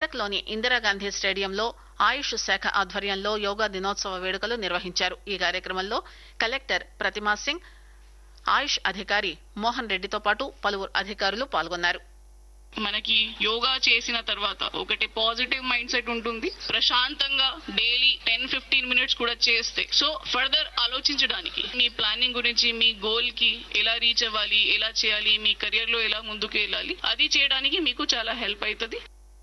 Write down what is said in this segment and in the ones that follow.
మెదక్లోని ఇందిరాగాంధీ స్టేడియంలో ఆయుష్ శాఖ ఆధ్వర్యంలో యోగా దినోత్సవ వేడుకలు నిర్వహించారు ఈ కార్యక్రమంలో కలెక్టర్ ప్రతిమా సింగ్ ఆయుష్ అధికారి మోహన్ రెడ్డితో పాటు పలువురు అధికారులు పాల్గొన్నారు మనకి యోగా చేసిన తర్వాత ఒకటి పాజిటివ్ మైండ్ సెట్ ఉంటుంది ప్రశాంతంగా డైలీ టెన్ ఫిఫ్టీన్ మినిట్స్ కూడా చేస్తే సో ఫర్దర్ ఆలోచించడానికి మీ ప్లానింగ్ గురించి మీ గోల్ కి ఎలా రీచ్ అవ్వాలి ఎలా చేయాలి మీ కెరియర్ లో ఎలా ముందుకు వెళ్ళాలి అది చేయడానికి మీకు చాలా హెల్ప్ అవుతుంది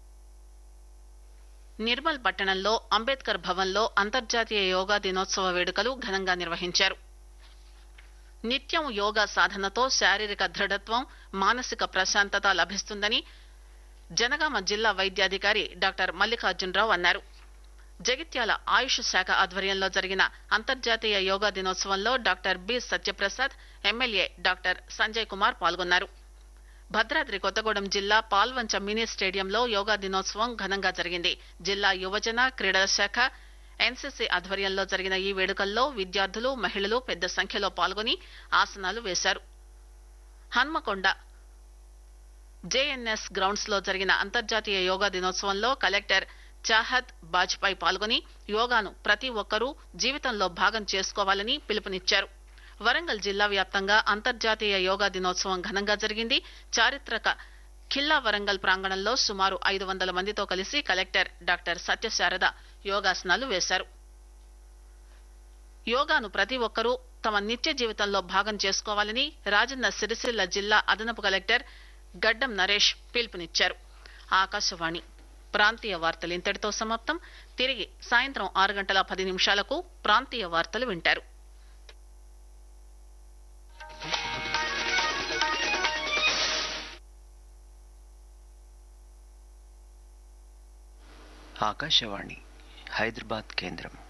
నిర్మల్ పట్టణంలో అంబేద్కర్ భవన్లో అంతర్జాతీయ యోగా దినోత్సవ వేడుకలు ఘనంగా నిర్వహించారు నిత్యం యోగా సాధనతో శారీరక దృఢత్వం మానసిక ప్రశాంతత లభిస్తుందని జనగామ జిల్లా వైద్యాధికారి డాక్టర్ మల్లికార్జునరావు అన్నారు జగిత్యాల ఆయుష్ శాఖ ఆధ్వర్యంలో జరిగిన అంతర్జాతీయ యోగా దినోత్సవంలో doctor B Satyaprasad MLA doctor Sanjay Kumar పాల్గొన్నారు భద్రాద్రి కొత్తగూడెం జిల్లా పాల్వంచ మినీ స్టేడియంలో యోగా దినోత్సవం ఘనంగా జరిగింది జిల్లా యువజన క్రీడల శాఖ ఎన్సీసీ ఆధ్వర్యంలో జరిగిన ఈ వేడుకల్లో విద్యార్థులు మహిళలు పెద్ద సంఖ్యలో పాల్గొని ఆసనాలు వేశారు హన్మకొండ జేఎన్ఎస్ గ్రౌండ్స్ లో జరిగిన అంతర్జాతీయ యోగా దినోత్సవంలో కలెక్టర్ చాహద్ బాజ్పాయ్ పాల్గొని యోగాను ప్రతి ఒక్కరూ జీవితంలో భాగం చేసుకోవాలని పిలుపునిచ్చారు వరంగల్ జిల్లా వ్యాప్తంగా అంతర్జాతీయ యోగా దినోత్సవం ఘనంగా జరిగింది చారిత్రక ఖిల్లా వరంగల్ ప్రాంగణంలో సుమారు ఐదు వందల మందితో కలిసి కలెక్టర్ డాక్టర్ సత్యశారద యోగాసనాలు వేశారు యోగాను ప్రతి ఒక్కరూ తమ నిత్య జీవితంలో భాగం చేసుకోవాలని రాజన్న సిరిసిల్ల జిల్లా అదనపు కలెక్టర్ గడ్డం నరేష్ పిలుపునిచ్చారు ఆకాశవాణి ప్రాంతీయ వార్తలు ఇంతటితో సమాప్తం తిరిగి సాయంత్రం ఆరు గంటల పది నిమిషాలకు ప్రాంతీయ వార్తలు వింటారు ఆకాశవాణి హైదరాబాద్ కేంద్రం